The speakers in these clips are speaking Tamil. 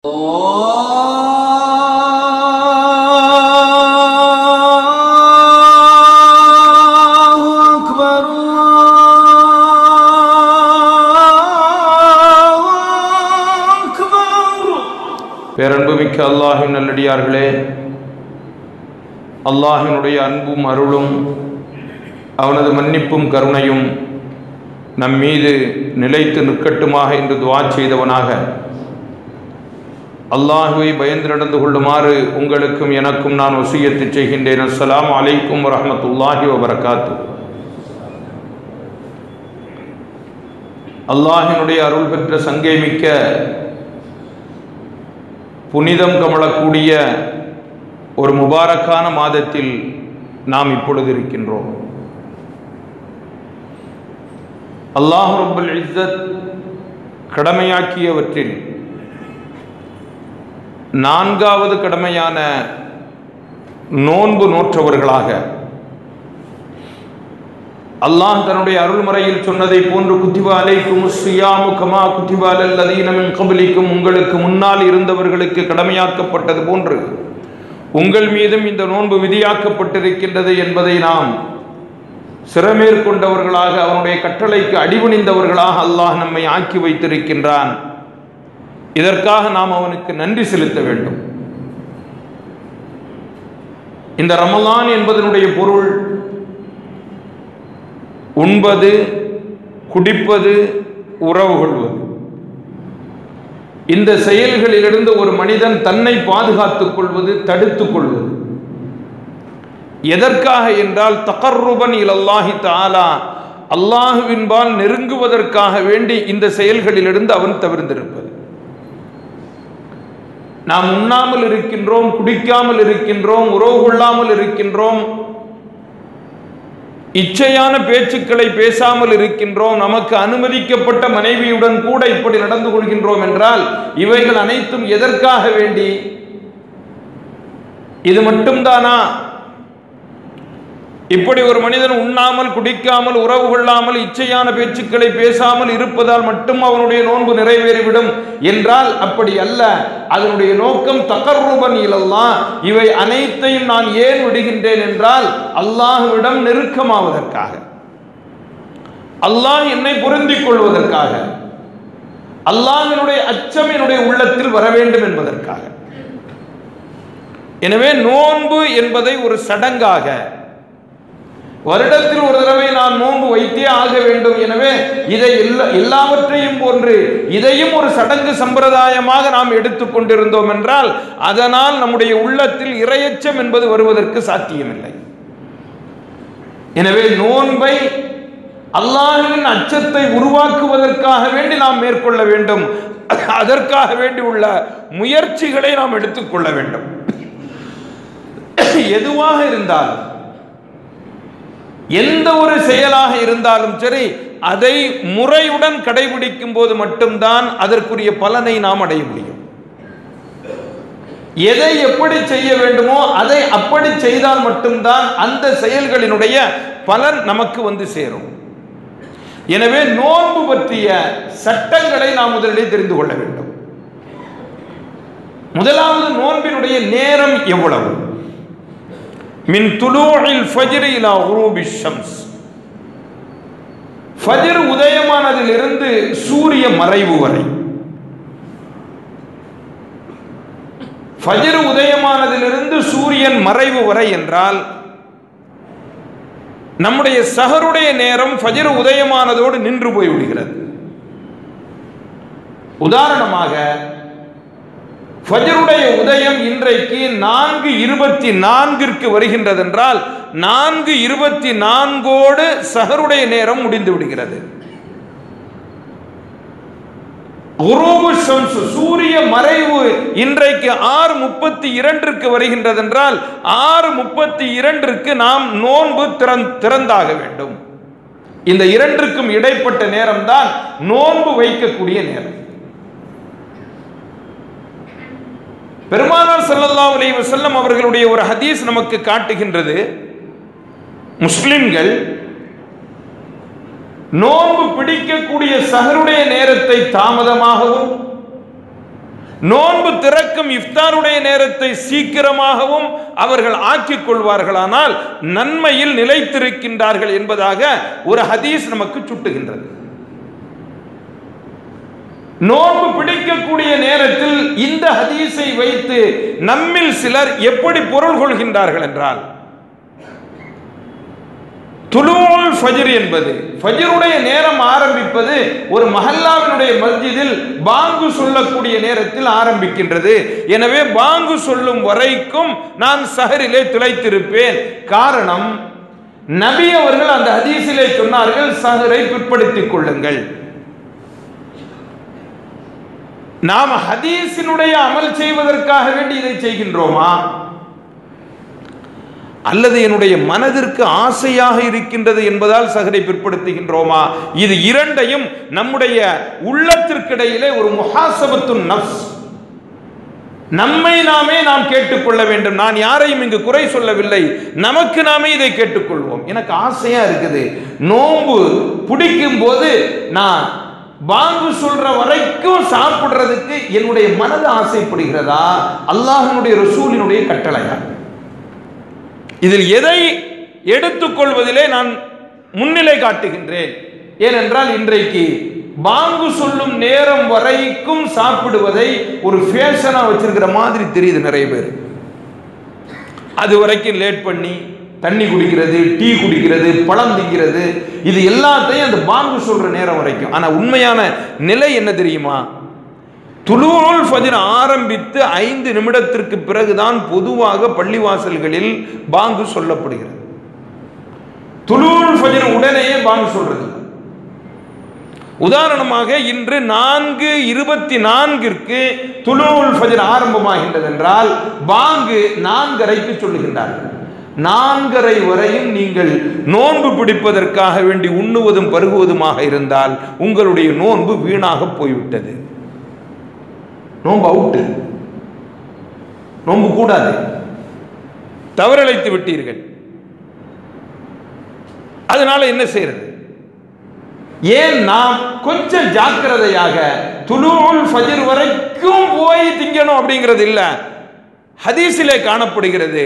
الله أكبر الله أكبر பேரன்புமிக்க அல்லாஹின் நல்லடியார்களே அல்லாஹினுடைய அன்பும் அருளும் அவனது மன்னிப்பும் கருணையும் நம் மீது நிலைத்து நிற்கட்டுமாக என்று துவா செய்தவனாக அல்லாஹுவை பயந்து நடந்து கொள்ளுமாறு உங்களுக்கும் எனக்கும் நான் வசியத்து செய்கின்றேன் அஸ்ஸலாமு அலைக்கும் வரஹ்மத்துல்லாஹி வபரகாத்து அல்லாஹினுடைய அருள் பெற்ற சங்கை மிக்க புனிதம் கமழக்கூடிய ஒரு முபாரக்கான மாதத்தில் நாம் இப்பொழுது இருக்கின்றோம் அல்லாஹ் ரப்பல் இஸ்ஸத் கடமையாக்கியவற்றில் நான்காவது கடமையான நோன்பு நோற்றவர்களாக அல்லாஹ் தன்னுடைய அருள்முறையில் சொன்னதை போன்று குத்திபா அலைக்கும் சுயாமு கமா குத்திபா அல்லதீனமின் கபலிக்கும் உங்களுக்கு முன்னால் இருந்தவர்களுக்கு கடமையாக்கப்பட்டது போன்று உங்கள் மீதும் இந்த நோன்பு விதியாக்கப்பட்டிருக்கின்றது என்பதை நாம் சிறமேற்கொண்டவர்களாக அவனுடைய கட்டளைக்கு அடிபணிந்தவர்களாக அல்லாஹ் நம்மை ஆக்கி வைத்திருக்கின்றான் இதற்காக நாம் அவனுக்கு நன்றி செலுத்த வேண்டும் இந்த ரமலான் என்பதனுடைய பொருள் உண்பது குடிப்பது உறவு கொள்வது இந்த செயல்களிலிருந்து ஒரு மனிதன் தன்னை பாதுகாத்துக் கொள்வது தடுத்துக் கொள்வது எதற்காக என்றால் தகர்ருபன் இலல்லாஹி தாலா அல்லாஹுவின்பால் நெருங்குவதற்காக வேண்டி இந்த செயல்களிலிருந்து அவன் தவிர்ந்திருப்பது நாம் உண்ணாமல் இருக்கின்றோம் குடிக்காமல் இருக்கின்றோம் உறவு கொள்ளாமல் இருக்கின்றோம் இச்சையான பேச்சுக்களை பேசாமல் இருக்கின்றோம் நமக்கு அனுமதிக்கப்பட்ட மனைவியுடன் கூட இப்படி நடந்து கொள்கின்றோம் என்றால் இவைகள் அனைத்தும் எதற்காக வேண்டி இது மட்டும்தானா இப்படி ஒரு மனிதன் உண்ணாமல் குடிக்காமல் உறவு கொள்ளாமல் இச்சையான பேச்சுக்களை பேசாமல் இருப்பதால் மட்டும் அவனுடைய நோன்பு நிறைவேறிவிடும் என்றால் அப்படி அல்ல அதனுடைய நோக்கம் தகர்ருபன் இலல்லாம் இவை அனைத்தையும் நான் ஏன் விடுகின்றேன் என்றால் அல்லாஹுவிடம் நெருக்கமாவதற்காக அல்லாஹ் என்னை பொருந்திக் கொள்வதற்காக அல்லாஹினுடைய அச்சம் என்னுடைய உள்ளத்தில் வர வேண்டும் என்பதற்காக எனவே நோன்பு என்பதை ஒரு சடங்காக வருடத்தில் ஒரு தடவை நான் நோன்பு வைத்தே ஆக வேண்டும் எனவே இதை எல்லா எல்லாவற்றையும் போன்று இதையும் ஒரு சடங்கு சம்பிரதாயமாக நாம் எடுத்துக்கொண்டிருந்தோம் என்றால் அதனால் நம்முடைய உள்ளத்தில் இரையச்சம் என்பது வருவதற்கு சாத்தியமில்லை எனவே நோன்பை அல்லாஹுவின் அச்சத்தை உருவாக்குவதற்காக வேண்டி நாம் மேற்கொள்ள வேண்டும் அதற்காக வேண்டி உள்ள முயற்சிகளை நாம் எடுத்துக்கொள்ள வேண்டும் எதுவாக இருந்தாலும் எந்த ஒரு செயலாக இருந்தாலும் சரி அதை முறையுடன் கடைபிடிக்கும் போது மட்டும்தான் அதற்குரிய பலனை நாம் அடைய முடியும் எதை எப்படி செய்ய வேண்டுமோ அதை அப்படி செய்தால் மட்டும்தான் அந்த செயல்களினுடைய பலன் நமக்கு வந்து சேரும் எனவே நோன்பு பற்றிய சட்டங்களை நாம் முதலில் தெரிந்து கொள்ள வேண்டும் முதலாவது நோன்பினுடைய நேரம் எவ்வளவு மின் துலூஇல் ஃபஜ்ர் இலா குரூபி ஷம்ஸ் ஃபஜ்ர் உதயமானதிலிருந்து சூரிய மறைவு வரை ஃபஜ்ர் உதயமானதிலிருந்து சூரியன் மறைவு வரை என்றால் நம்முடைய சஹருடைய நேரம் ஃபஜ்ர் உதயமானதோடு நின்று போய் விடுகிறது உதாரணமாக ஃபஜருடைய உதயம் இன்றைக்கு நான்கு இருபத்தி நான்கிற்கு வருகின்றது என்றால் நான்கு இருபத்தி நான்கோடு சஹருடைய நேரம் முடிந்து விடுகிறது சூரிய மறைவு இன்றைக்கு ஆறு முப்பத்தி இரண்டிற்கு வருகின்றது என்றால் ஆறு முப்பத்தி இரண்டிற்கு நாம் நோன்பு திறந்தாக வேண்டும் இந்த இரண்டிற்கும் இடைப்பட்ட நேரம் தான் நோன்பு வைக்கக்கூடிய நேரம் பெருமானார் ஸல்லல்லாஹு அலைஹி வஸல்லம் அவர்களுடைய ஒரு ஹதீஸ் நமக்கு காட்டுகின்றது முஸ்லிம்கள் நோன்பு பிடிக்கக்கூடிய சஹருடைய நேரத்தை தாமதமாகவும் நோன்பு திறக்கும் இஃப்தாருடைய நேரத்தை சீக்கிரமாகவும் அவர்கள் ஆக்கிக் கொள்வார்களானால் நன்மையில் நிலைத்திருக்கின்றார்கள் என்பதாக ஒரு ஹதீஸ் நமக்கு சுட்டுகின்றது நோன்பு பிடிக்கக்கூடிய நேரத்தில் இந்த ஹதீஸை வைத்து நம்மில் சிலர் எப்படி பொருள் கொள்கின்றார்கள் என்றால் துலுவுல் ஃபஜ்ர் என்பது ஃபஜ்ருடைய நேரம் ஆரம்பிப்பது ஒரு மஹல்லாவினுடைய மஸ்ஜிதில் பாங்கு சொல்லக்கூடிய நேரத்தில் ஆரம்பிக்கின்றது எனவே பாங்கு சொல்லும் வரைக்கும் நான் சஹரிலே திளைத்திருப்பேன் காரணம் நபி அவர்கள் அந்த ஹதீஸிலே சொன்னார்கள் சஹரை பிற்படுத்திக் கொள்ளுங்கள் நாம் ஹதீஸினுடைய அமல் செய்வதற்காக வேண்டி இதை செய்கின்றோமா அல்லது என்னுடைய மனதிற்கு ஆசையாக இருக்கின்றது என்பதால் சகரை பிற்படுத்துகின்றோமா இது இரண்டையும் நம்முடைய உள்ளத்திற்கிடையிலே ஒரு முஹாசபத்து நப்ஸ் நம்மை நாமே நாம் கேட்டுக்கொள்ள வேண்டும் நான் யாரையும் இங்கு குறை சொல்லவில்லை நமக்கு நாமே இதை கேட்டுக்கொள்வோம் எனக்கு ஆசையா இருக்குது நோன்பு பிடிக்கும் போது நான் பாங்கு சொல்ற வரைக்கும் சாப்பிடுறதுக்கு என்னுடைய மனது ஆசைப்படுகிறதா அல்லாஹனுடைய ரசூலினுடைய கட்டளையா இதில் எதை எடுத்துக்கொள்வதிலே நான் முன்னிலை காட்டுகின்றேன் ஏனென்றால் இன்றைக்கு பாங்கு சொல்லும் நேரம் வரைக்கும் சாப்பிடுவதை ஒரு ஃபேஷனா வச்சிருக்கிற மாதிரி தெரியுது நிறைய பேர் அது வரைக்கும் லேட் பண்ணி தண்ணி குடிக்கிறது டீ குடிக்கிறது பழம் திங்கிறது இது எல்லாத்தையும் அந்த பாங்கு சொல்ற நேரம் வரைக்கும் ஆனா உண்மையான நிலை என்ன தெரியுமா துலூல் ஃபஜ்ர் ஆரம்பித்து ஐந்து நிமிடத்திற்கு பிறகுதான் பொதுவாக பள்ளிவாசல்களில் பாங்கு சொல்லப்படுகிறது துலூல் ஃபஜ்ர் உடனேயே பாங்கு சொல்றது உதாரணமாக இன்று நான்கு இருபத்தி நான்கிற்கு துலூல் ஃபஜ்ர் ஆரம்பமாகின்றது என்றால் பாங்கு நான்கரைக்கு சொல்லுகின்றார்கள் நான்கரை வரையும் நீங்கள் நோன்பு பிடிப்பதற்காக வேண்டி உண்ணுவதும் பருகுவதுமாக இருந்தால் உங்களுடைய நோன்பு வீணாக போய்விட்டது நோன்பு அவுட்டு நோன்பு கூடாது தவறிழைத்து விட்டீர்கள் அதனால என்ன செய்யறது ஏன் நாம் கொஞ்சம் ஜாக்கிரதையாக துலூல் ஃபஜர் வரைக்கும் போய் திங்கணும் அப்படிங்கிறது இல்ல ஹதீஸிலே காணப்படுகிறது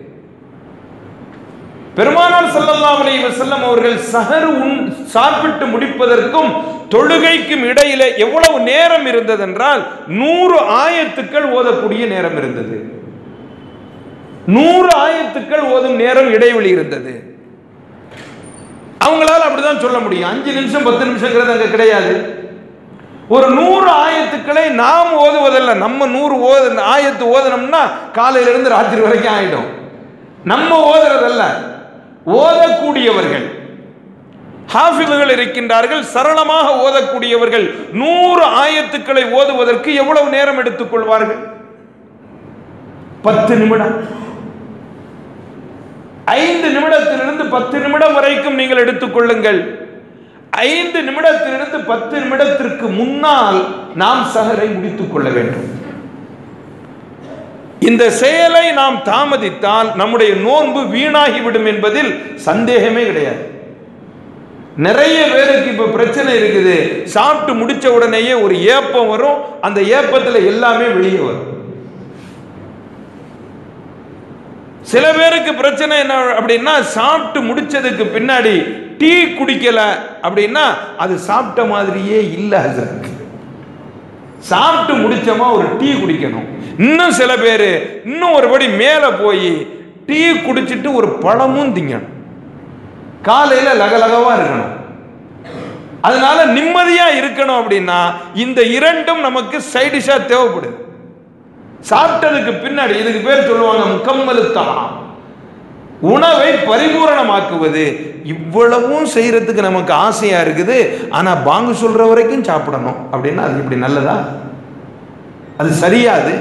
பெருமானார் ஸல்லல்லாஹு அலைஹி வஸல்லம் அவர்கள் சஹர் உண் சாப்பிட்டு முடிப்பதற்கும் தொழுகைக்கும் இடையிலே எவ்வளவு நேரம் இருந்ததென்றால் நூறு ஆயத்துக்கள் ஓதக்கூடிய நேரம் இருந்தது நூறு ஆயத்துக்கள் ஓதும் நேரம் இடைவெளி இருந்தது அவங்களால அப்படிதான் சொல்ல முடியும் அஞ்சு நிமிஷம் பத்து நிமிஷங்கிறது அங்க கிடையாது ஒரு நூறு ஆயத்துக்களை நாம் ஓதுவதல்ல நம்ம நூறு ஓத ஆயத்து ஓதனோம்னா காலையில இருந்து ராத்திரி வரைக்கும் ஆயிடும் நம்ம ஓதுறதல்ல ஓதக்கூடியவர்கள் ஹாஃபிதுகள் இருக்கின்றார்கள் சரளமாக ஓதக்கூடியவர்கள் நூறு ஆயத்துக்களை ஓதுவதற்கு எவ்வளவு நேரம் எடுத்துக் கொள்வார்கள் பத்து நிமிடம் ஐந்து நிமிடத்திலிருந்து பத்து நிமிடம் வரைக்கும் நீங்கள் எடுத்துக்கொள்ளுங்கள் ஐந்து நிமிடத்திலிருந்து பத்து நிமிடத்திற்கு முன்னால் நாம் சஹரை முடித்துக் கொள்ள வேண்டும் இந்த செயலை நாம் தாமதித்தால் நம்முடைய நோன்பு வீணாகிவிடும் என்பதில் சந்தேகமே கிடையாது நிறைய பேருக்கு இப்ப பிரச்சனை இருக்குது சாப்பிட்டு முடிச்ச உடனேயே ஒரு ஏப்பம் வரும் அந்த ஏப்பத்துல எல்லாமே வெளியே வரும் சில பேருக்கு பிரச்சனை என்ன அப்படின்னா சாப்பிட்டு முடிச்சதுக்கு பின்னாடி டீ குடிக்கல அப்படின்னா அது சாப்பிட்ட மாதிரியே இல்லை ஹசரத் சாப்பிட்டு முடிச்சோமா ஒரு டீ குடிக்கணும் இன்னும் சில பேர் இன்னும் ஒருபடி மேலே போய் டீ குடிச்சிட்டு ஒரு பழமும் திங்கணும் காலையில் லகலகவா இருக்கணும் அதனால நிம்மதியா இருக்கணும் அப்படின்னா இந்த இரண்டும் நமக்கு சைடிஷா தேவைப்படுது சாப்பிட்டதுக்கு பின்னாடி இதுக்கு பேர் சொல்லுவாங்க முக்கம்மலுத்தா உணவை பரிபூரணமாக்குவது இவ்வளவும் செய்யறதுக்கு நமக்கு ஆசையா இருக்குது ஆனா பாங்கு சொல்ற வரைக்கும் சாப்பிடணும் அப்படின்னா அது இப்படி நல்லதா அது சரியாது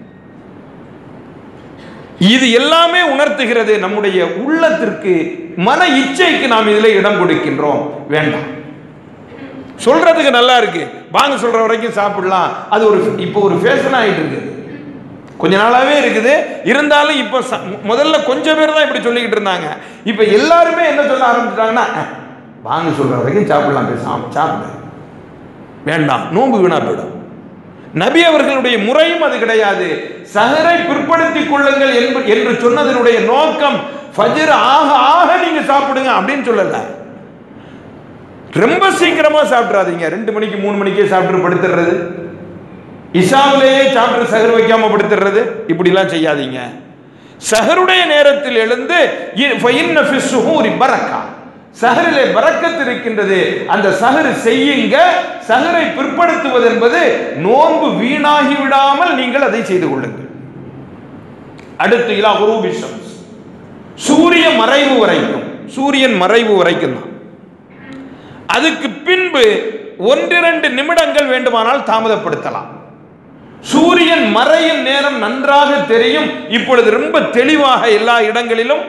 இது எல்லாமே உணர்த்துகிறது நம்முடைய உள்ளத்திற்கு மன இச்சைக்கு நாம் இதில் இடம் கொடுக்கின்றோம் வேண்டாம் சொல்றதுக்கு நல்லா இருக்கு பாங்க சொல்ற வரைக்கும் சாப்பிடலாம் அது ஒரு இப்போ ஒரு ஃபேஷன் ஆயிட்டு இருக்குது கொஞ்ச நாளாவே இருக்குது இருந்தாலும் இப்போ ச- முதல்ல கொஞ்சம் பேர் தான் இப்படி சொல்லிக்கிட்டு இருந்தாங்க இப்போ எல்லாருமே என்ன சொல்ல ஆரம்பிச்சிட்டாங்கன்னா "அஹ், வாங்க சொல்ற வரைக்கும் சாப்பிடலாம் பேசாம சாப்பிடு வேண்டாம் நோன்பு வீணா போயிடும் நபி அவர்களுடைய முறையும் அது கிடையாது சஹரை பிற்படுத்திக் கொள்ளுங்கள் என்ப- என்று சொன்னதனுடைய நோக்கம் ஃபஜ்ர் ஆக ஆக நீங்க சாப்பிடுங்க அப்படின்னு சொல்லல ரொம்ப சீக்கிரமா சாப்பிட்றாதீங்க ரெண்டு மணிக்கு மூணு மணிக்கே சாப்பிட்டு படுத்துறது இஷாவிலேயே சாப்பிட்டு சஹர் வைக்காம படுத்துறது இப்படிலாம் செய்யாதீங்க சஹருடைய நேரத்தில் எழுந்து இ- ஃபஇன்ன ஃபி ஸுஹூரி பரக்கா சஹரிலே பரக்கத் இருக்கின்றது அந்த சஹர் செய்யுங்க சஹரை பிற்படுத்துவது என்பது நோன்பு வீணாகி விடாமல் நீங்கள் அதை செய்து கொள்ளுங்கள் அடுத்து இலா குரூபி ஷம்ஸ் சூரிய மறைவு வரைக்கும் சூரியன் மறைவு வரைக்கும் தான் அதுக்கு பின்பு ஒன்றிரண்டு நிமிடங்கள் வேண்டுமானால் தாமதப்படுத்தலாம் சூரியன் மறையும் நேரம் நன்றாக தெரியும் இப்பொழுது ரொம்ப தெளிவாக எல்லா இடங்களிலும்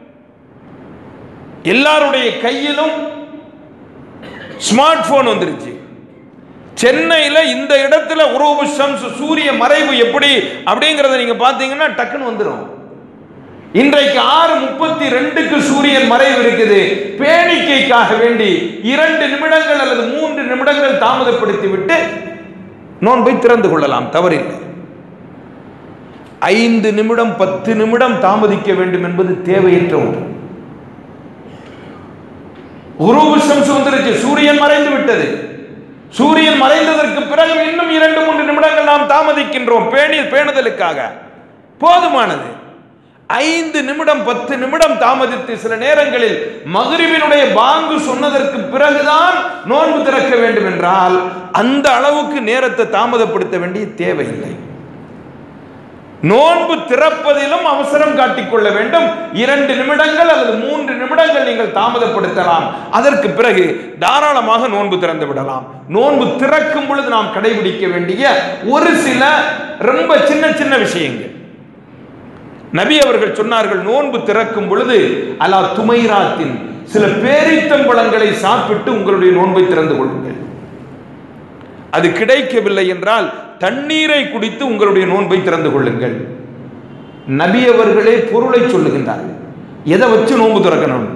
எல்லாருடைய கையிலும் ஸ்மார்ட் போன் வந்துருச்சு சென்னையில இந்த இடத்துல உருவு ஷம்ஸ் சூரிய மறைவு எப்படி அப்படிங்கறத நீங்க பாத்தீங்கன்னா டக்குன்னு வந்துடும் இன்றைக்கு ஆறு முப்பத்தி ரெண்டுக்கு சூரியன் மறைவு இருக்குது பேணிக்கைக்காக வேண்டி இரண்டு நிமிடங்கள் அல்லது மூன்று நிமிடங்கள் தாமதப்படுத்தி விட்டு நோன்பை திறந்து கொள்ளலாம் தவறில்லை ஐந்து நிமிடம் பத்து நிமிடம் தாமதிக்க வேண்டும் என்பது தேவையற்ற ஒன்று உருவு சம்சு வந்துருச்சு சூரியன் மறைந்து விட்டது சூரியன் மறைந்ததற்கு பிறகு இன்னும் இரண்டு மூன்று நிமிடங்கள் நாம் தாமதிக்கின்றோம் பேணி பேணுதலுக்காக போதுமானது ஐந்து நிமிடம் பத்து நிமிடம் தாமதித்து சில நேரங்களில் மகிரிவினுடைய பாங்கு சொன்னதற்கு பிறகுதான் நோன்பு திறக்க வேண்டும் என்றால் அந்த அளவுக்கு நேரத்தை தாமதப்படுத்த வேண்டிய தேவையில்லை நோன்பு திறப்பதிலும் அவசரம் காட்டிக்கொள்ள வேண்டும் இரண்டு நிமிடங்கள் அல்லது மூன்று நிமிடங்கள் நீங்கள் தாமதப்படுத்தலாம் அதற்கு பிறகு தாராளமாக நோன்பு திறந்து விடலாம் நோன்பு திறக்கும் பொழுது நாம் கடைபிடிக்க வேண்டிய ஒரு சில ரொம்ப சின்ன சின்ன விஷயங்கள் நபி அவர்கள் சொன்னார்கள் நோன்பு திறக்கும் பொழுது அலா துமைராத்தின் சில பேரித்தம்பழங்களை சாப்பிட்டு உங்களுடைய நோன்பை திறந்து கொள்ளுங்கள் அது கிடைக்கவில்லை என்றால் தண்ணீரை குடித்து உங்களுடைய நோன்பை திறந்து கொள்ளுங்கள் நபி அவர்களே பொருளை சொல்லுகின்றார்கள் எதை வச்சு நோன்பு திறக்கணும்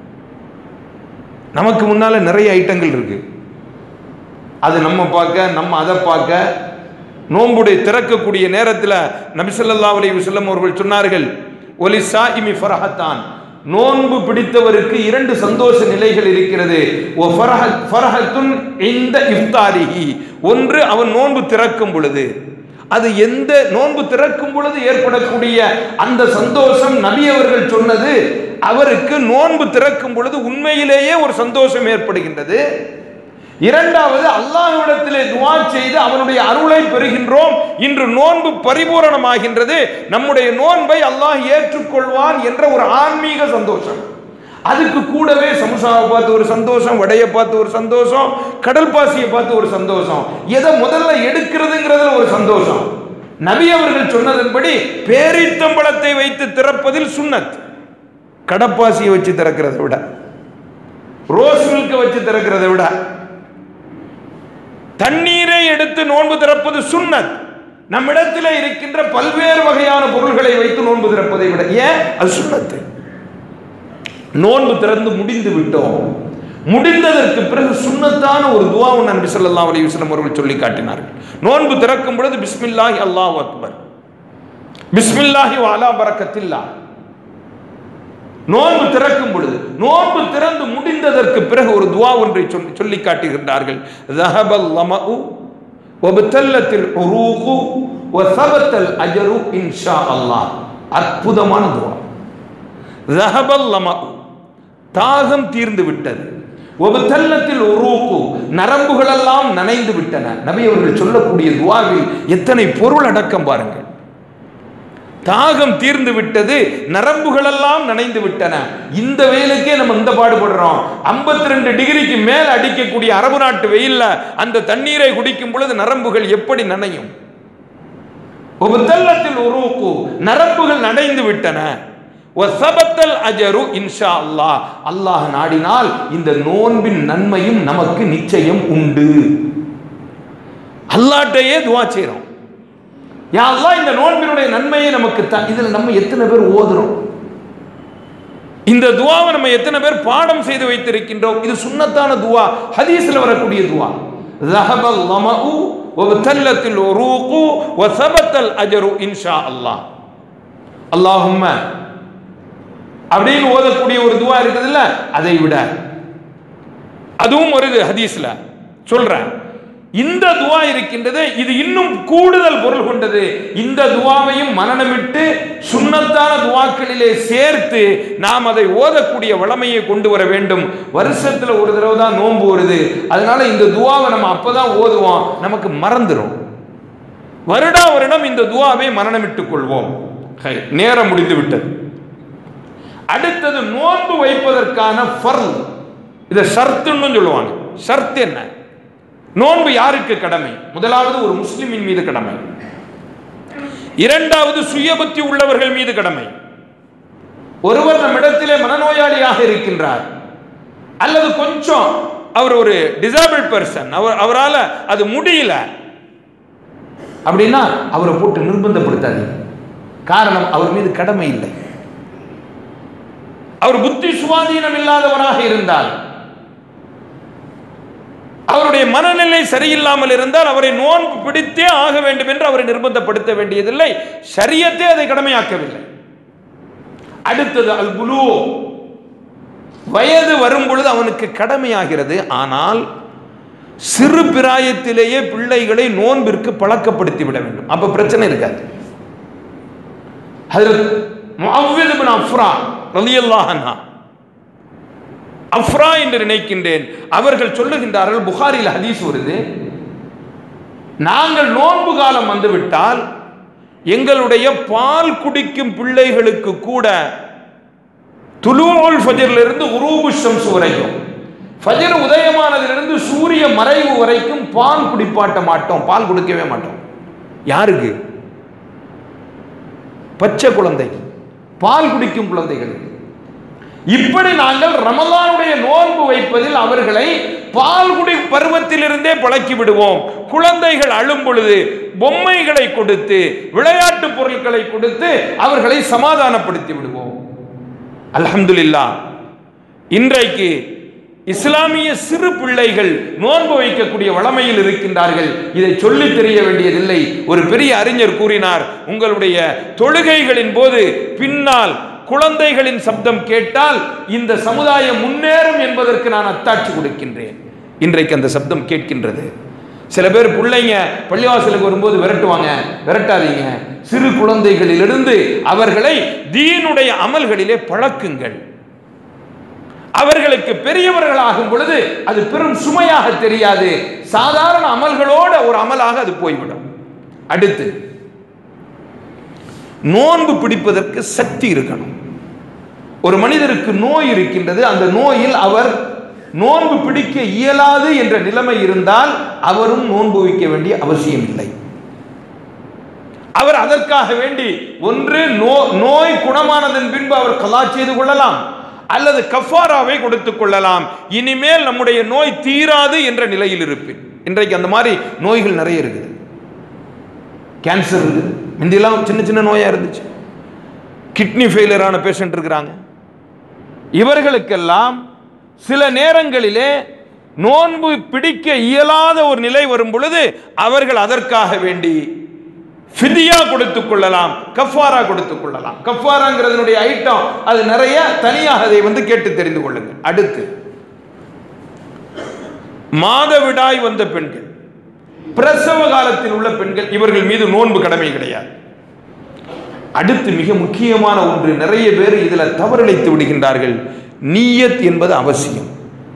நமக்கு முன்னால நிறைய ஐட்டங்கள் இருக்கு அது நம்ம பார்க்க நம்ம அதை பார்க்க நோன்புடைய திறக்கக்கூடிய நேரத்தில் நபிசல்லா அலைஹி வஸல்லம் அவர்கள் சொன்னார்கள் ஒலி சாயிமி ஃபரஹத்தான் நோன்பு பிடித்தவருக்கு இரண்டு சந்தோஷ நிலைகள் இருக்கிறது ஓ ஃபரஹத் ஃபரஹத்துன் இந்த இஃப்தாரிஹி ஒன்று அவன் நோன்பு திறக்கும் பொழுது அது எந்த நோன்பு திறக்கும் பொழுது ஏற்படக்கூடிய அந்த சந்தோஷம் நபி அவர்கள் சொன்னது அவருக்கு நோன்பு திறக்கும் பொழுது உண்மையிலேயே ஒரு சந்தோஷம் ஏற்படுகின்றது இரண்டாவது அல்லாஹ்விடத்திலே துவா செய்து அவனுடைய அருளை பெறுகின்றோம் இன்று நோன்பு பரிபூரணமாகின்றது நம்முடைய நோன்பை அல்லாஹ் ஏற்றுக்கொள்வான் என்ற ஒரு ஆன்மீக சந்தோஷம் அதுக்கு கூடவே சமுசாவை பார்த்து ஒரு சந்தோஷம் வடையை பார்த்து ஒரு சந்தோஷம் கடல் பாசியை பார்த்து ஒரு சந்தோஷம் எதை முதல்ல எடுக்கிறதுங்கிறதுல ஒரு சந்தோஷம் நபி அவர்கள் சொன்னதன்படி பேரித்தம்பழத்தை வைத்து திறப்பதில் சுன்னத் கடப்பாசியை வச்சு திறக்கிறதை விட ரோஸ் மில்கை வச்சு திறக்கிறதை விட தண்ணீரை எடுத்து நோன்பு திறப்பது சுன்னத் நம்மிடத்தில் இருக்கின்ற பல்வேறு வகையான பொருள்களை வைத்து நோன்பு திறப்பதை விட ஏன் அது சுன்னத்து நோன்பு திறந்து முடிந்து விட்டோம் முடிந்ததற்கு பிறகு சுன்னத்தான ஒரு துவாவை நபி ஸல்லல்லாஹு அலைஹி வஸல்லம் அவர்கள் சொல்லி காட்டினார்கள் நோன்பு திறக்கும் பொழுது பிஸ்மில்லாஹி அல்லாஹ் அக்பர் பிஸ்மில்லாஹி வாலா பரக்கத்தில்லா நோன்பு திறக்கும் பொழுது நோன்பு திறந்து முடிந்ததற்கு பிறகு ஒரு துவா ஒன்றை சொல்லி சொல்லி காட்டுகின்றார்கள் ذهبல் லமஉ வபத்தல்லத்தில் உரூகு வசபத்தல் அஜரு இன்ஷா அல்லாஹ் அற்புதமான துவா ذهبல் லமஉ தாகம் தீர்ந்து விட்டது ஒபத்தல்லத்தில் உருவுக்கு நரம்புகளெல்லாம் நனைந்து விட்டன நபி அவர்கள் சொல்லக்கூடிய துவாவில் எத்தனை பொருள் அடக்கம் பாருங்கள் தாகம் தீர்ந்து விட்டது நரம்புகளெல்லாம் நனைந்து விட்டன இந்த வெயிலுக்கே நம்ம இந்த பாடுபடுறோம் 52 ரெண்டு டிகிரிக்கு மேல் அடிக்கக்கூடிய அரபு நாட்டு வெயில்ல அந்த தண்ணீரை குடிக்கும் பொழுது நரம்புகள் எப்படி நனையும் ஒபத்தல்லத்தில் உருவுக்கு நரம்புகள் நனைந்து விட்டன வசபத்தல் அஜரு இன்ஷா அல்லாஹ் அல்லாஹ் நாடினால் இந்த நோன்பின் நன்மையும் நமக்கு நிச்சயம் உண்டு அல்லாட்டையே துவா செய்றோம் யா அல்லாஹ் இந்த நோன்பினுடைய நன்மையை நமக்கு த இதுல நம்ம எத்தனை பேர் ஓதுறோம் இந்த துவாவை நம்ம எத்தனை பேர் பாடம் செய்து வைத்திருக்கின்றோம் இது சுன்னத்தான துவா ஹதீஸ்ல வரக்கூடிய துவா ذهب الظمأ وابتلت العروق وثبت الأجر إن شاء الله اللهم அப்படின்னு ஓதக்கூடிய ஒரு துவா இருக்குதுல்ல அதை விட அதுவும் ஒரு இது ஹதீஸ்ல சொல்றேன் இந்த துவா இருக்கின்றது இது இன்னும் கூடுதல் பொருள் கொண்டது இந்த துவாவையும் மனநமிட்டு சுண்ணத்தான துவாக்களிலே சேர்த்து நாம் அதை ஓதக்கூடிய வளமையை கொண்டு வர வேண்டும் வருஷத்துல ஒரு தடவை தான் நோன்பு வருது அதனால இந்த துவாவை நம்ம அப்பதான் ஓதுவோம் நமக்கு மறந்துடும் வருடா வருடம் இந்த துவாவை மனநமிட்டுக் கொள்வோம் ஹை, நேரம் முடிந்து விட்டது அடுத்தது நோன்பு வைப்பதற்கான ஃபர்ல் இதை ஷர்த்துன்னு சொல்லுவாங்க ஷர்த் என்ன நோன்பு யாருக்கு கடமை முதலாவது ஒரு முஸ்லிமின் மீது கடமை இரண்டாவது சுயபுத்தி உள்ளவர்கள் மீது கடமை ஒருவர் நம்மிடத்திலே மனநோயாளியாக இருக்கின்றார் அல்லது கொஞ்சம் அவர் ஒரு டிசேபிள் பர்சன் அவர் அவரால் அது முடியல அப்படின்னா அவரை போட்டு நிர்பந்தப்படுத்தாதீங்க காரணம் அவர் மீது கடமை இல்லை அவர் புத்தி சுவாதீனம் இல்லாதவராக இருந்தால் அவருடைய மனநிலை சரியில்லாமல் இருந்தால் அவரை நோன்பு பிடித்தே ஆக வேண்டும் என்று அவரை நிர்பந்தப்படுத்த வேண்டியதில்லை சரியத்தே அதை கடமையாக்கவில்லை அடுத்தது அல் குலு வயது வரும் பொழுது அவனுக்கு கடமையாகிறது ஆனால் சிறு பிராயத்திலேயே பிள்ளைகளை நோன்பிற்கு பழக்கப்படுத்தி விட வேண்டும் அப்ப பிரச்சனை இருக்காது ஹஜ்ரத் முஅவ்வித் இப்னு அஃப்ரா ரலியல்லாஹு அன்ஹா அஃப்ரா என்று நினைக்கின்றேன் அவர்கள் சொல்லுகின்றார்கள் புகாரில் ஹதீஸ் வருது நாங்கள் நோன்பு காலம் வந்துவிட்டால் எங்களுடைய பால் குடிக்கும் பிள்ளைகளுக்கு கூட துலூல் ஃபஜரிலிருந்து உரூபு ஷம்ஸ் வரைக்கும் ஃபஜர் உதயமானதிலிருந்து சூரிய மறைவு வரைக்கும் பால் குடிப்பாட்ட மாட்டோம் பால் கொடுக்கவே மாட்டோம் யாருக்கு பச்சை குழந்தைக்கு பால் குடிக்கும் குழந்தைகளுக்கு இப்படி நாங்கள் ரமலானுடைய நோன்பு வைப்பதில் அவர்களை பால்குடி பருவத்திலிருந்தே பழக்கி விடுவோம் குழந்தைகள் அழும் பொழுது பொம்மைகளை கொடுத்து விளையாட்டு பொருட்களை கொடுத்து அவர்களை சமாதானப்படுத்தி விடுவோம் அல்ஹம்துலில்லா இன்றைக்கு இஸ்லாமிய சிறு பிள்ளைகள் நோன்பு வைக்கக்கூடிய வளமையில் இருக்கின்றார்கள் இதை சொல்லித் தெரிய வேண்டியதில்லை ஒரு பெரிய அறிஞர் கூறினார் உங்களுடைய தொழுகைகளின் போது பின்னால் குழந்தைகளின் சப்தம் கேட்டால் இந்த சமுதாயம் முன்னேறும் என்பதற்கு நான் அத்தாட்சி கொடுக்கின்றேன் இன்றைக்கு அந்த சப்தம் கேட்கின்றது சில பேர் பிள்ளைங்க பள்ளிவாசலுக்கு வரும்போது விரட்டுவாங்க விரட்டாதீங்க சிறு குழந்தைகளிலிருந்து அவர்களை தீனுடைய அமல்களிலே பழக்குங்கள் அவர்களுக்கு பெரியவர்கள் ஆகும் பொழுது அது பெரும் சுமையாக தெரியாது சாதாரண அமல்களோட ஒரு அமலாக அது போய்விடும் அடுத்து நோன்பு பிடிப்பதற்கு சக்தி இருக்கணும் ஒரு மனிதருக்கு நோய் இருக்கின்றது அந்த நோயில் அவர் நோன்பு பிடிக்க இயலாது என்ற நிலைமை இருந்தால் அவரும் நோன்பு வைக்க வேண்டிய அவசியம் இல்லை அவர் அதற்காக வேண்டி ஒன்று நோ நோய் குணமானதன் பின்பு அவர் கலா செய்து கொள்ளலாம் அல்லது கஃபாராவை கொடுத்துக் கொள்ளலாம் இனிமேல் நம்முடைய நோய் தீராது என்ற நிலையில் இருப்பேன் இன்றைக்கு அந்த மாதிரி நோய்கள் நிறைய இருக்குது கேன்சர் இருக்குது முந்தியெல்லாம் சின்ன சின்ன நோயா இருந்துச்சு கிட்னி ஃபெயிலியரான பேஷண்ட் இருக்கிறாங்க இவர்களுக்கெல்லாம் சில நேரங்களிலே நோன்பு பிடிக்க இயலாத ஒரு நிலை வரும் பொழுது அவர்கள் அதற்காக வேண்டி ஃபிதியா கொடுத்துக் கொள்ளலாம் கஃபாரா கொடுத்துக் கொள்ளலாம் கஃபாராங்கிறதுனுடைய ஐட்டம் அது நிறைய தனியாக அதை வந்து கேட்டு தெரிந்து கொள்ளுங்கள் அடுத்து மாதவிடாய் வந்த பெண்கள் பிரசவ காலத்தில் உள்ள பெண்கள் இவர்கள் மீது நோன்பு கடமை கிடையாது அடுத்து மிக முக்கியமான ஒன்று நிறைய பேர் இதுல தவறிழைத்து விடுகின்றார்கள் நீயத் என்பது அவசியம்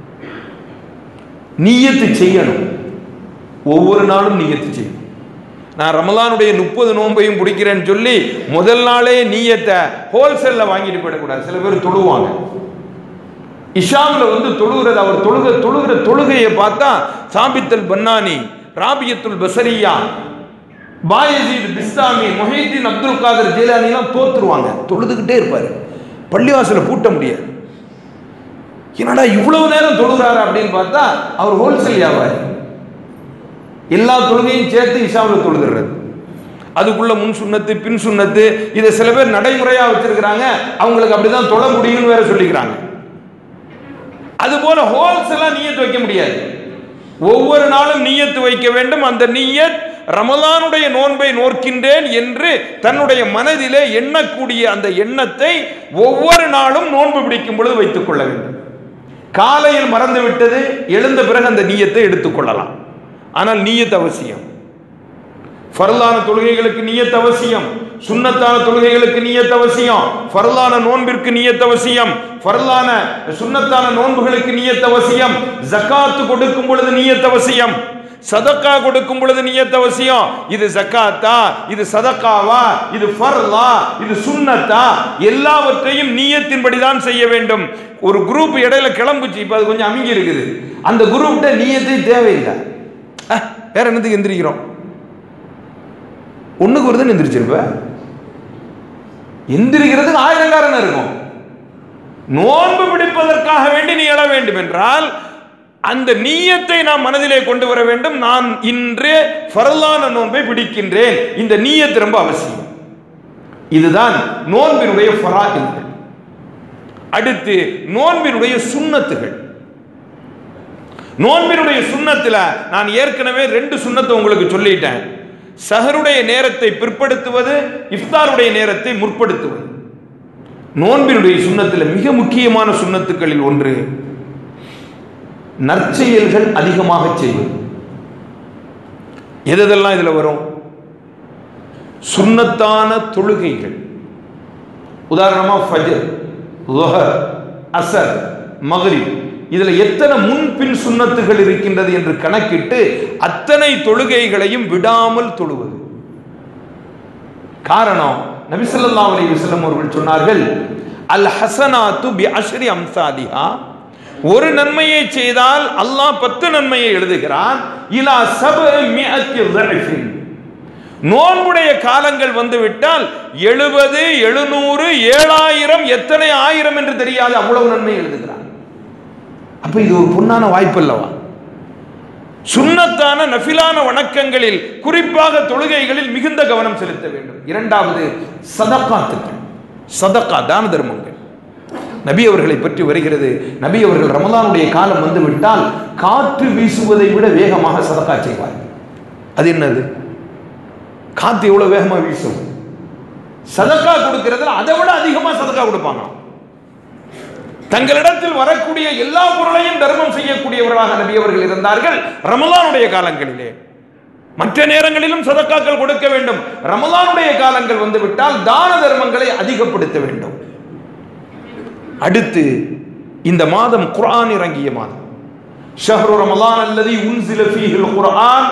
நீயத்து செய்யணும் ஒவ்வொரு நாளும் நீயத்து செய்யணும் நான் ரமலானுடைய முப்பது நோன்பையும் பிடிக்கிறேன்னு சொல்லி முதல் நாளே நீயத்தை ஹோல்சேல்ல வாங்கிட்டு போயிடக்கூடாது சில பேர் தொழுவாங்க இஷாம்ல வந்து தொழுகிறது அவர் தொழுக தொழுகிற தொழுகையை பார்த்தா சாபித்தல் பன்னானி ராபியத்துல் பசரியா பாயசீத் பிஸ்தாமி மொஹீதீன் அப்துல் காதர் ஜெயிலானிலாம் தோத்துருவாங்க தொழுதுகிட்டே இருப்பாரு பள்ளிவாசலை பூட்ட முடியாது என்னடா இவ்வளவு நேரம் தொழுகிறாரு அப்படின்னு பார்த்தா அவர் ஹோல்சேல் வியாபாரி எல்லா தொழுகையும் சேர்த்து இஷாவில் தொழுதுறது அதுக்குள்ள முன் சுண்ணத்து பின் சுண்ணத்து இதை சில பேர் நடைமுறையா வச்சிருக்கிறாங்க அவங்களுக்கு அப்படிதான் தொழ முடியும்னு வேற சொல்லிக்கிறாங்க அது போல ஹோல்சேலா நீயத்து வைக்க முடியாது ஒவ்வொரு நாளும் நீயத்து வைக்க வேண்டும் அந்த நீயத் ரமலானுடைய நோன்பை நோக்கின்றேன் என்று தன்னுடைய மனதிலே எண்ணக்கூடிய அந்த எண்ணத்தை ஒவ்வொரு நாளும் நோன்பு பிடிக்கும் பொழுது வைத்துக் கொள்ள வேண்டும் காலையில் மறந்து விட்டது எழுந்த பிறகு அந்த நீயத்தை எடுத்துக்கொள்ளலாம் ஆனால் நீயத் அவசியம் ஃபர்லான தொழுகைகளுக்கு நியத் அவசியம் சுன்னத்தான தொழுகைகளுக்கு நியத் அவசியம் ஃபர்லான நோன்பிற்கு நியத் அவசியம் ஃபர்லான சுன்னத்தான நோன்புகளுக்கு நியத் அவசியம் ஜக்காத்து கொடுக்கும் பொழுது நியத் அவசியம் சதக்கா கொடுக்கும் பொழுது நியத் அவசியம் இது ஜக்காத்தா இது சதக்காவா இது ஃபர்லா இது சுன்னத்தா எல்லாவற்றையும் நியத்தின்படி தான் செய்ய வேண்டும் ஒரு குரூப் இடையில கிளம்புச்சு இப்ப அது கொஞ்சம் அமைங்கி இருக்குது அந்த குரூப்ட நியத்தை தேவையில்லை அஹ், வேற என்னத்துக்கு எந்திரிக்கிறோம் ஒண்ணுக்கு ஒரு தான் எந்திரிச்சிருப்ப எந்திரிக்கிறதுக்கு ஆயிரம் காரணம் இருக்கும் நோன்பு பிடிப்பதற்காக வேண்டி நீ எழ வேண்டும் என்றால் அந்த நீயத்தை நாம் மனதிலே கொண்டு வர வேண்டும் நான் இன்று ஃபரலான நோன்பை பிடிக்கின்றேன் இந்த நீயத்து ரொம்ப அவசியம் இதுதான் நோன்பினுடைய ஃபராயில்கள் அடுத்து நோன்பினுடைய சுன்னத்துகள் நோன்பினுடைய சுண்ணத்துல நான் ஏற்கனவே ரெண்டு சுண்ணத்தை உங்களுக்கு சொல்லிட்டேன் சஹருடைய நேரத்தை பிற்படுத்துவது இஃப்தாருடைய நேரத்தை முற்படுத்துவது நோன்பினுடைய சுண்ணத்தில் மிக முக்கியமான சுண்ணத்துக்களில் ஒன்று நற்செயல்கள் அதிகமாக செய்வது எதெல்லாம் இதுல வரும் சுன்னத்தான தொழுகைகள் உதாரணமா ஃபஜர் லுஹர் அசர் மக்ரிப் இதுல எத்தனை முன்பின் சுன்னத்துகள் இருக்கின்றது என்று கணக்கிட்டு அத்தனை தொழுகைகளையும் விடாமல் தொழுவது காரணம் நபி ஸல்லல்லாஹு அலைஹி வஸல்லம் அவர்கள் சொன்னார்கள் அல் ஹசனாத்து பி அஷ்ரி அம்சாலிஹா ஒரு நன்மையை செய்தால் அல்லாஹ் பத்து நன்மையை எழுதுகிறான் இலா சப மிஅத்தி ضعفின் நோன்புடைய காலங்கள் வந்துவிட்டால் எழுபது எழுநூறு ஏழாயிரம் எத்தனை ஆயிரம் என்று தெரியாது அவ்வளவு நன்மை எழுதுகிறான் அப்ப இது ஒரு பொன்னான வாய்ப்பு அல்லவா சுன்னத்தான நஃபிலான வணக்கங்களில் குறிப்பாக தொழுகைகளில் மிகுந்த கவனம் செலுத்த வேண்டும் இரண்டாவது சதக்காத்துக்கள் சதக்கா தான தர்மங்கள் நபி அவர்களை பற்றி வருகிறது நபி அவர்கள் ரமலானுடைய காலம் வந்து விட்டால் காற்று வீசுவதை விட வேகமாக சதக்கா செய்வார்கள் அது என்னது காத்து எவ்வளவு வேகமா வீசும் சதக்கா கொடுக்கிறதுல அதை விட அதிகமா சதக்கா கொடுப்பாங்க தங்களிடத்தில் வரக்கூடிய எல்லா பொருளையும் தர்மம் செய்யக்கூடியவர்களாக நபி அவர்கள் இருந்தார்கள் ரமலானுடைய காலங்களிலே மற்ற நேரங்களிலும் சதக்காக்கள் கொடுக்க வேண்டும் ரமலானுடைய காலங்கள் வந்துவிட்டால் தான தர்மங்களை அதிகப்படுத்த வேண்டும் அடுத்து இந்த மாதம் குர்ஆன் இறங்கிய மாதம் ஷஹ்ரு ரமலான் அல்லதி உன்சில ஃபீஹில் குர்ஆன்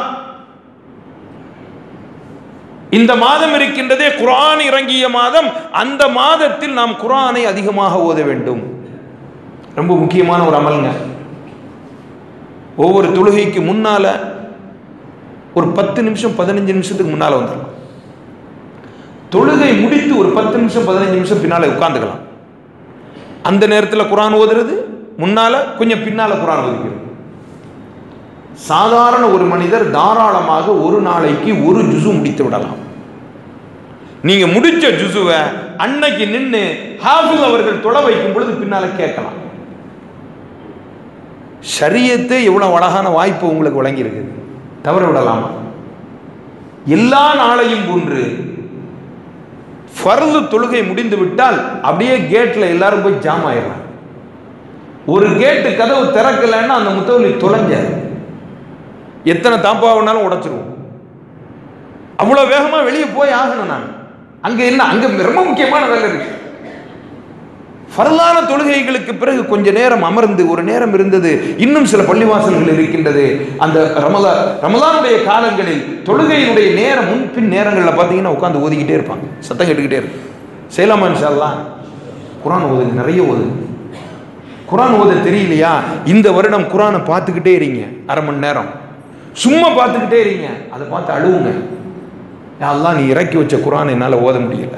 இந்த மாதம் இருக்கின்றதே குர்ஆன் இறங்கிய மாதம் அந்த மாதத்தில் நாம் குர்ஆனை அதிகமாக ஓத வேண்டும் ரொம்ப முக்கியமான ஒரு அமல்ங்க ஒவ்வொரு தொழுகைக்கு முன்னால ஒரு பத்து நிமிஷம் பதினஞ்சு நிமிஷத்துக்கு முன்னால வந்துடலாம் தொழுகை முடித்து ஒரு பத்து நிமிஷம் பதினஞ்சு நிமிஷம் பின்னால உட்கார்ந்துக்கலாம் அந்த நேரத்தில் குரான் ஓதுறது முன்னால கொஞ்சம் பின்னால குரான் ஓதிக்கிறது சாதாரண ஒரு மனிதர் தாராளமாக ஒரு நாளைக்கு ஒரு ஜுசு முடித்து விடலாம் நீங்க முடிச்ச ஜுசுவை அன்னைக்கு நின்று ஹாஃபிஸ் அவர்கள் தொலை வைக்கும் பொழுது பின்னால கேட்கலாம் ஷரியத்தை எவ்வளவு அழகான வாய்ப்பு உங்களுக்கு வழங்கி இருக்குது தவற விடலாமா எல்லா நாளையும் போன்று ஃபர்து தொழுகை முடிந்து விட்டால் அப்படியே கேட்ல எல்லாரும் போய் ஜாம் ஆயிடுறாங்க ஒரு கேட்டு கதவு திறக்கலைன்னா அந்த முத்தவலி தொலைஞ்ச எத்தனை தாப்பா வேணாலும் உடைச்சிருவோம் அவ்வளவு வேகமா வெளியே போய் ஆகணும் நான் அங்க என்ன அங்க ரொம்ப முக்கியமான வேலை இருக்கு ஃபர்லான தொழுகைகளுக்கு பிறகு கொஞ்ச நேரம் அமர்ந்து ஒரு நேரம் இருந்தது இன்னும் சில பள்ளிவாசல்கள் இருக்கின்றது அந்த ரமலா ரமலானுடைய காலங்களில் தொழுகையினுடைய நேரம் முன்பின் நேரங்களில் பார்த்தீங்கன்னா உட்காந்து ஓதிக்கிட்டே இருப்பாங்க சத்தம் கேட்டுக்கிட்டே இருக்கும் செய்யலாமா இன்ஷால்லாம் குரான் ஓதுங்க நிறைய ஓதுங்க குரான் ஓத தெரியலையா இந்த வருடம் குரானை பார்த்துக்கிட்டே இருங்க அரை மணி நேரம் சும்மா பார்த்துக்கிட்டே இருங்க அதை பார்த்து அழுவுங்க அல்லாஹ் நீ இறக்கி வச்ச குரான் என்னால் ஓத முடியல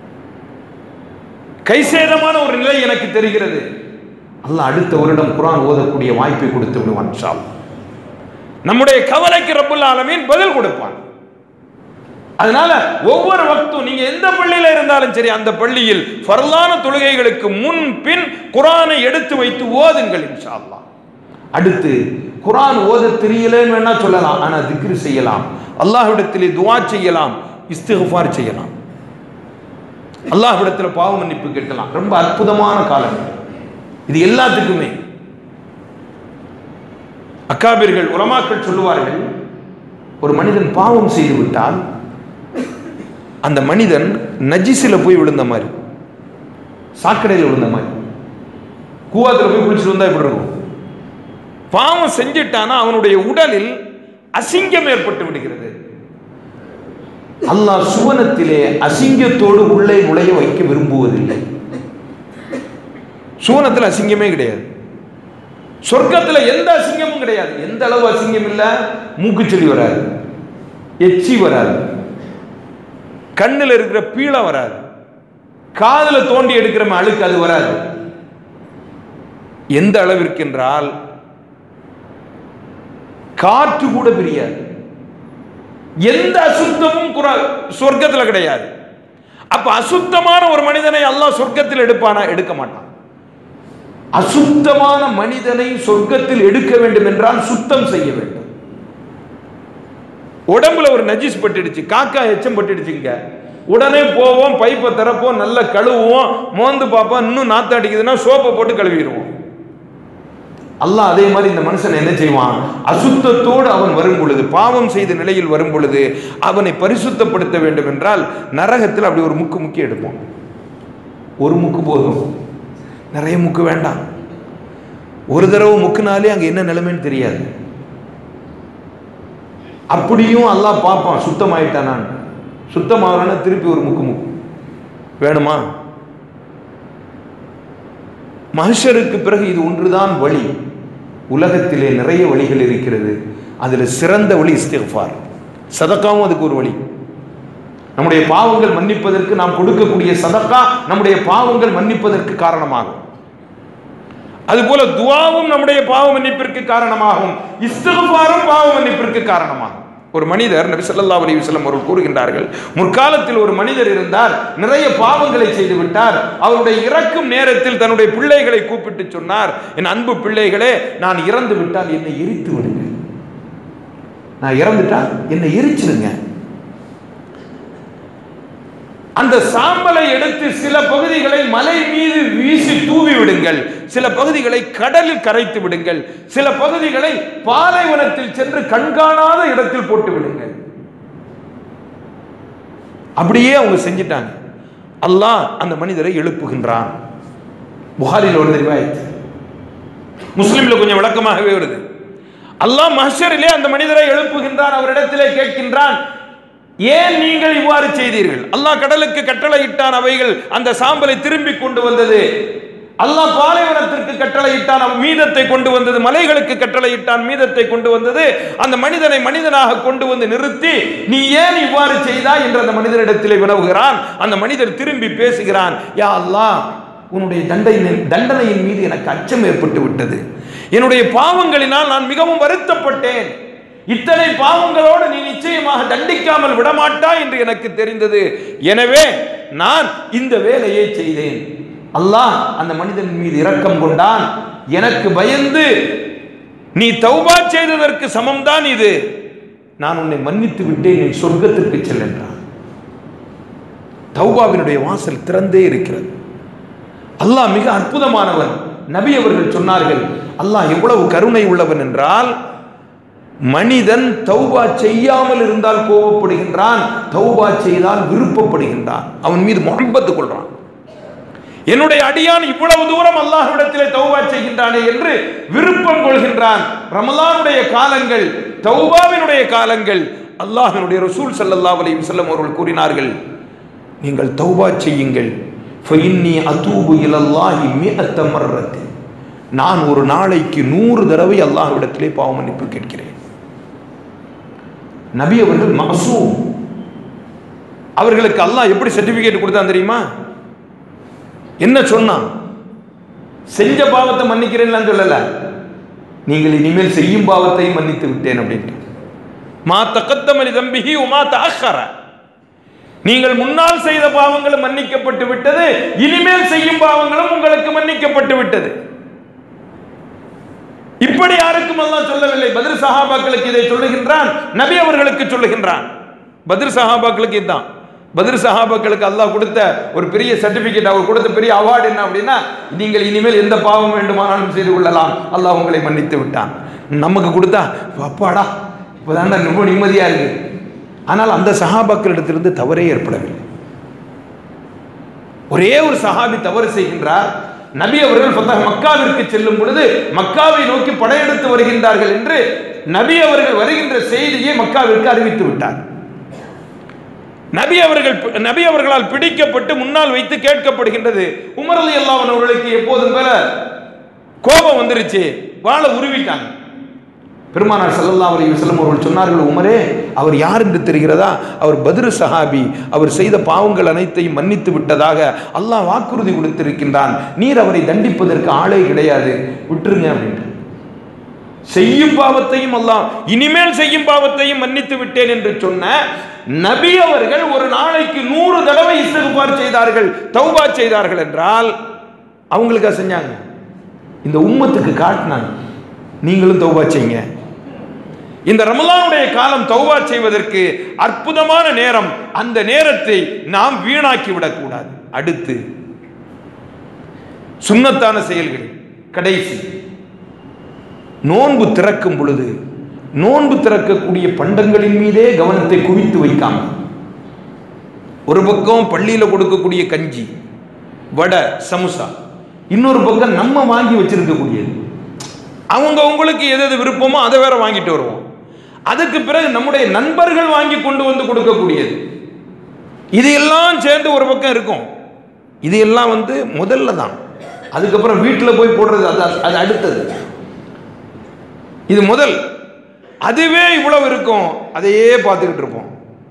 கைசேதமான ஒரு நிலை எனக்கு தெரிகிறது அல்லாஹ் அடுத்த வருடம் குரான் ஓதக்கூடிய வாய்ப்பை கொடுத்து விடுவான் இன்ஷா அல்லாஹ். நம்முடைய கவலைக்கு ரப்புல் ஆலமீன் பதில் கொடுப்பான் அதனால ஒவ்வொரு வக்தும் நீங்க எந்த பள்ளியில இருந்தாலும் சரி அந்த பள்ளியில் ஃபர்லான தொழுகைகளுக்கு முன் பின் குரானை எடுத்து வைத்து ஓதுங்கள் இன்ஷா அல்லாஹ் அடுத்து குரான் ஓத தெரியலன்னு வேணா சொல்லலாம் ஆனா திக்ரு செய்யலாம் அல்லாஹ்விடத்திலே துஆ செய்யலாம் இஸ்திஃபார் செய்யலாம் அல்லாஹ்விடத்தில் பாவ மன்னிப்பு கேட்கலாம் ரொம்ப அற்புதமான காலம் இது எல்லாத்துக்குமே அக்காபிர்கள் உலமாக்கள் சொல்லுவார்கள் ஒரு மனிதன் பாவம் செய்து விட்டால் அந்த மனிதன் நஜிஸில் போய் விழுந்த மாதிரி சாக்கடையில் விழுந்த மாதிரி கூவாத்தில் போய் குளிச்சுட்டு வந்தா எப்படி இருக்கும் பாவம் செஞ்சிட்டானா அவனுடைய உடலில் அசிங்கம் ஏற்பட்டு விடுகிறது அல்லாஹ் சுவனத்திலே அசிங்கத்தோடு உள்ளே நுழைய வைக்க விரும்புவதில்லை சுவனத்தில் அசிங்கமே கிடையாது சொர்க்கத்தில் எந்த அசிங்கமும் கிடையாது எந்த அளவு அசிங்கம் இல்ல மூக்குச்செடி வராது எச்சி வராது கண்ணில் இருக்கிற பீளை வராது காதுல தோண்டி எடுக்கிற அழுக்கு அது வராது எந்த அளவிற்கு என்றால் காற்று கூட பிரியாது எந்த அசுத்தமும் குர- சொர்க்கத்துல கிடையாது அப்ப அசுத்தமான ஒரு மனிதனை அல்லாஹ் சொர்க்கத்தில் எடுப்பானா எடுக்க மாட்டான் அசுத்தமான மனிதனை சொர்க்கத்தில் எடுக்க வேண்டும் என்றால் சுத்தம் செய்ய வேண்டும் உடம்புல ஒரு நஜிஸ் பட்டுடுச்சு காக்கா எச்சம் பட்டுடுச்சுங்க உடனே போவோம் பைப்பை திறப்போம் நல்லா கழுவுவோம் மோந்து பார்ப்போம் இன்னும் நாத்து அடிக்குதுன்னா சோப்பை போட்டு கழுவிடுவோம் அல்லாஹ் அதே மாதிரி இந்த மனுஷன் என்ன செய்வான் அசுத்தத்தோடு அவன் வரும் பொழுது பாவம் செய்த நிலையில் வரும் பொழுது அவனை பரிசுத்தப்படுத்த வேண்டும் என்றால் நரகத்தில் அப்படி ஒரு முக்கு முக்கி எடுப்போம் ஒரு முக்கு போதும் நிறைய முக்கு வேண்டாம் ஒரு தடவை முக்குனாலே அங்க என்ன நிலைமைன்னு தெரியாது அப்படியும் அல்லாஹ் பார்ப்பான் சுத்தமாயிட்டானான் சுத்தமாகலன்னா திருப்பி ஒரு முக்கு முக்கு வேணுமா மனுஷருக்கு பிறகு இது ஒன்றுதான் வழி உலகத்திலே நிறைய வழிகள் இருக்கிறது அதுல சிறந்த வழி இஸ்திஃபார் சதக்காவும் அதுக்கு ஒரு வழி நம்முடைய பாவங்கள் மன்னிப்பதற்கு நாம் கொடுக்கக்கூடிய சதக்கா நம்முடைய பாவங்கள் மன்னிப்பதற்கு காரணமாகும் அதுபோல துவாவும் நம்முடைய பாவ மன்னிப்பிற்கு காரணமாகும் இஸ்திஃபாரும் பாவ மன்னிப்பிற்கு காரணமாகும் ஒரு மனிதர் நபி ஸல்லல்லாஹு அலைஹி வஸல்லம் அவர்கள் கூறுகின்றார்கள் முற்காலத்தில் ஒரு மனிதர் இருந்தார் நிறைய பாவங்களை செய்து விட்டார் அவருடைய இறக்கும் நேரத்தில் தன்னுடைய பிள்ளைகளை கூப்பிட்டு சொன்னார் என் அன்பு பிள்ளைகளே நான் இறந்து விட்டால் என்னை எரித்து விடுங்க நான் இறந்துட்டா என்னை எரிச்சிடுங்க அந்த சாம்பலை எடுத்து சில பகுதிகளை மலை மீது வீசி தூவி விடுங்கள் சில பகுதிகளை கடலில் கரைத்து விடுங்கள் சில பகுதிகளை பாலைவனத்தில் சென்று கண்காணாத இடத்தில் போட்டு விடுங்கள் அப்படியே அவங்க செஞ்சிட்டாங்க அல்லாஹ் அந்த மனிதரை எழுப்புகின்றான் புகாரில் ஒரு ரிவாயத் முஸ்லிம்ல கொஞ்சம் விளக்கமாகவே வருது அல்லாஹ் மஹ்ஷரிலே அந்த மனிதரை எழுப்புகின்றான் அவரிடத்திலே கேட்கின்றான் ஏன் நீங்கள் இவ்வாறு செய்தீர்கள் அல்லாஹ் கடலுக்கு கட்டளையிட்டான் அவைகள் அந்த சாம்பலை திரும்பி கொண்டு வந்தது அல்லாஹ் பாலைவனத்திற்கு கட்டளையிட்டான் அவன் மீதத்தை கொண்டு வந்தது மலைகளுக்கு கட்டளையிட்டான் மீதத்தை கொண்டு வந்தது அந்த மனிதனை மனிதனாக கொண்டு வந்து நிறுத்தி நீ ஏன் இவ்வாறு செய்தாய் என்று அந்த மனிதனிடத்திலே வினவுகிறான் அந்த மனிதர் திரும்பி பேசுகிறான் யா அல்லாஹ் உன்னுடைய தண்டனை தண்டனையின் மீது எனக்கு அச்சம் ஏற்பட்டு விட்டது என்னுடைய பாவங்களினால் நான் மிகவும் வருத்தப்பட்டேன் இத்தனை பாவங்களோடு நீ நிச்சயமாக தண்டிக்காமல் விடமாட்டாய் என்று எனக்கு தெரிந்தது எனவே நான் இந்த வேலையை செய்தேன் அல்லாஹ் அந்த மனிதன் மீது இரக்கம் கொண்டான் எனக்கு பயந்து நீ தௌபா செய்ததற்கு சமம்தான் இது நான் உன்னை மன்னித்து விட்டேன் நீ சொர்க்கத்திற்கு செல் என்றான் தௌபாவினுடைய வாசல் திறந்தே இருக்கிறது அல்லாஹ் மிக அற்புதமானவன் நபி அவர்கள் சொன்னார்கள் அல்லாஹ் எவ்வளவு கருணை உள்ளவன் என்றால் மனிதன் தௌபா செய்யாமல் இருந்தால் கோபப்படுகின்றான் தௌபா செய்தால் விருப்பப்படுகின்றான் அவன் மீது முகப்பத்து கொள்றான் என்னுடைய அடியான் இவ்வளவு தூரம் அல்லாஹ்விடத்திலே தௌபா செய்கின்றானே என்று விருப்பம் கொள்கின்றான் ரமலானுடைய காலங்கள் தௌபாவினுடைய காலங்கள் அல்லாஹ்வினுடைய ரசூல் ஸல்லல்லாஹு அலைஹி வஸல்லம் அவர்கள் கூறினார்கள் நீங்கள் தௌபா செய்யுங்கள் ஃபைன்னி அதூபு இலல்லாஹி மிஅத்த மர்ரத்தின் நான் ஒரு நாளைக்கு நூறு தடவை அல்லாஹ்விடத்திலே பாவ மன்னிப்பு கேட்கிறேன் நபி அவர்கள் மசூம் அவர்களுக்கு அல்லாஹ் எப்படி சர்டிபிகேட் கொடுத்தான் தெரியுமா என்ன சொன்னான் செஞ்ச பாவத்தை மன்னிக்கிறேன்லாம் சொல்லல நீங்கள் இனிமேல் செய்யும் பாவத்தையும் மன்னித்து விட்டேன் அப்படின்ட்டு மா தக்கத்தமலி தம்பிஹி உமா தஅக்கர நீங்கள் முன்னால் செய்த பாவங்களும் மன்னிக்கப்பட்டு விட்டது இனிமேல் செய்யும் பாவங்களும் உங்களுக்கு மன்னிக்கப்பட்டு விட்டது இப்ப இப்படி யாருக்கும் அல்லாஹ் சொல்லவில்லை பதிர் சஹாபாக்களுக்கு இதை சொல்லுகின்றான் நபி அவர்களுக்கு சொல்லுகின்றான் பதிர் சஹாபாக்களுக்கு இதுதான் பதிர் சஹாபாக்களுக்கு அல்லாஹ் கொடுத்த ஒரு பெரிய சர்டிபிகேட் அவர் கொடுத்த பெரிய அவார்டு என்ன அப்படின்னா நீங்கள் இனிமேல் எந்த பாவம் வேண்டுமானாலும் செய்து கொள்ளலாம் அல்லாஹ் உங்களை மன்னித்து விட்டான் நமக்கு கொடுத்தா அப்பாடா இப்போதான் ரொம்ப நிம்மதியா இருக்கு ஆனால் அந்த சஹாபாக்களிடத்திலிருந்து தவறே ஏற்படவில்லை ஒரே ஒரு சஹாபி தவறு செய்கின்றார் நபி அவர்கள் ஃபத்தஹ் மக்காவிற்கு செல்லும் பொழுது மக்காவை நோக்கி படையெடுத்து வருகின்றார்கள் என்று நபி அவர்கள் வருகின்ற செய்தியை மக்காவிற்கு அறிவித்து விட்டார் நபி அவர்கள் நபி அவர்களால் பிடிக்கப்பட்டு முன்னால் வைத்து கேட்கப்படுகின்றது உமர் அலி அல்லாஹ் அவர்களுக்கு எப்போதும் போல கோபம் வந்துருச்சு வாழை உருவிட்டாங்க பெருமானார் ஸல்லல்லாஹு அலைஹி வஸல்லம் அவர்கள் சொன்னார்கள் உமரே அவர் யார் என்று தெரிகிறதா அவர் பத்ரு சஹாபி அவர் செய்த பாவங்கள் அனைத்தையும் மன்னித்து விட்டதாக அல்லாஹ் வாக்குறுதி கொடுத்திருக்கின்றான் நீர் அவரை தண்டிப்பதற்கு ஆளே கிடையாது விட்டுருங்க அப்படின்ட்டு செய்யும் பாவத்தையும் அல்லாஹ் இனிமேல் செய்யும் பாவத்தையும் மன்னித்து விட்டேன் என்று சொன்ன நபி அவர்கள் ஒரு நாளைக்கு நூறு தடவை இஸ்திகுபார் செய்தார்கள் தௌபா செய்தார்கள் என்றால் அவங்களுக்கா செஞ்சாங்க இந்த உம்மத்துக்கு காட்டினாங்க நீங்களும் தௌபா செய்யுங்க இந்த ரமலானுடைய காலம் தௌபா செய்வதற்கு அற்புதமான நேரம் அந்த நேரத்தை நாம் வீணாக்கி விடக்கூடாது அடுத்து சுண்ணத்தான செயல்கள் கடைசி நோன்பு திறக்கும் பொழுது நோன்பு திறக்கக்கூடிய பண்டங்களின் மீதே கவனத்தை குவித்து வைக்காம ஒரு பக்கம் பள்ளியில கொடுக்கக்கூடிய கஞ்சி வடை சமுசா இன்னொரு பக்கம் நம்ம வாங்கி வச்சிருக்கக்கூடியது அவங்க உங்களுக்கு எது எது விருப்பமோ அதை வேற வாங்கிட்டு வருவோம் அதுக்கு பிறகு நம்முடைய நண்பர்கள் வாங்கி கொண்டு வந்து கொடுக்கக்கூடியது இது எல்லாம் சேர்ந்து ஒரு பக்கம் இருக்கும் இது எல்லாம் வந்து முதல்ல தான் அதுக்கப்புறம் வீட்டில் போய் போடுறது அது அது அடுத்தது இது முதல் அதுவே இவ்வளவு இருக்கும் அதையே பார்த்துக்கிட்டு இருப்போம்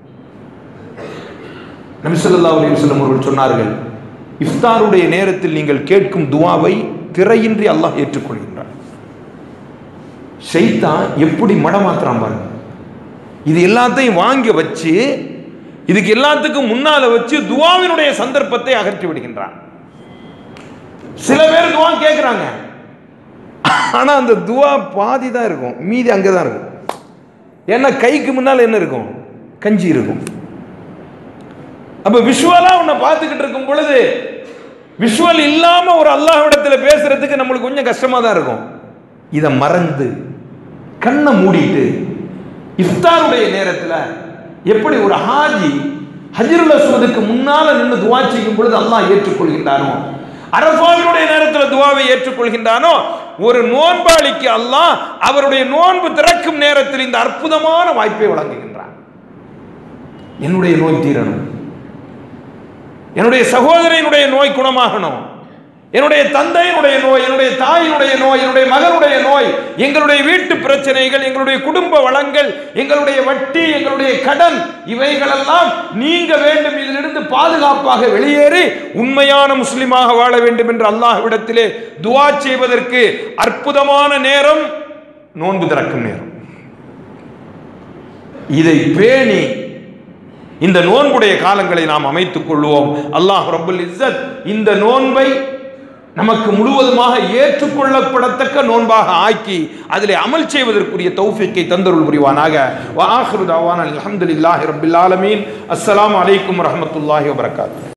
நபி ஸல்லல்லாஹு அலைஹி வஸல்லம் அவர்கள் சொன்னார்கள் இஃப்தாருடைய நேரத்தில் நீங்கள் கேட்கும் துவாவை திரையின்றி அல்லாஹ் ஏற்றுக்கொள்கின்றார் ஷைத்தான் எப்படி மடமாத்துறான் பாருங்க இது எல்லாத்தையும் வாங்கி வச்சு இதுக்கு எல்லாத்துக்கும் முன்னால வச்சு துவாவினுடைய சந்தர்ப்பத்தை அகற்றி விடுகின்றான் சில பேர் துவா கேட்குறாங்க ஆனா அந்த துவா பாதி தான் இருக்கும் மீதி அங்கே தான் இருக்கும் ஏன்னா கைக்கு முன்னால் என்ன இருக்கும் கஞ்சி இருக்கும் அப்ப விஷுவலா உன்னை பார்த்துக்கிட்டு இருக்கும் பொழுது விஷுவல் இல்லாம ஒரு அல்லாஹ்விடத்துல பேசுறதுக்கு நம்மளுக்கு கொஞ்சம் கஷ்டமா தான் இருக்கும் இதை மறந்து கண்ணை மூடிட்டு இஃப்தாருடைய நேரத்துல எப்படி ஒரு ஹாஜி ஹஜ்ருல் அஸ்வதுக்கு முன்னால நின்று துவா செய்யும் பொழுது அல்லாஹ் ஏற்றுக்கொள்கின்றானோ அரபாவினுடைய நேரத்தில் துவாவை ஏற்றுக்கொள்கின்றானோ ஒரு நோன்பாளிக்கு அல்லாஹ் அவருடைய நோன்பு திறக்கும் நேரத்தில் இந்த அற்புதமான வாய்ப்பை வழங்குகின்றான் என்னுடைய நோய் தீரணும் என்னுடைய சகோதரனுடைய நோய் குணமாகணும் என்னுடைய தந்தையினுடைய நோய் என்னுடைய தாயினுடைய நோய் என்னுடைய மகனுடைய நோய் எங்களுடைய வீட்டு பிரச்சனைகள் எங்களுடைய குடும்ப வளங்கள் எங்களுடைய வட்டி எங்களுடைய கடன் இவைகளெல்லாம் நீங்க வேண்டும் இதிலிருந்து பாதுகாப்பாக வெளியேறி உண்மையான முஸ்லிமாக வாழ வேண்டும் என்று அல்லாஹ்விடத்திலே துவா செய்வதற்கு அற்புதமான நேரம் நோன்பு திறக்கும் நேரம் இதை பேணி இந்த நோன்புடைய காலங்களை நாம் அமைத்துக் கொள்வோம் அல்லாஹ் ரபுல் இஸ்ஸத் இந்த நோன்பை நமக்கு முழுவதுமாக ஏற்றுக்கொள்ளப்படத்தக்க நோன்பாக ஆக்கி அதிலே அமல் செய்வதற்குரிய தௌஃபிக்கை தந்தருள் புரிவானாக வாஹிரு தாவான் அல்ஹம்துலில்லாஹி ரப்பில் ஆலமீன் அஸ்ஸலாமு அலைக்கும் வரஹ்மத்துல்லாஹி வபரகாத்துஹு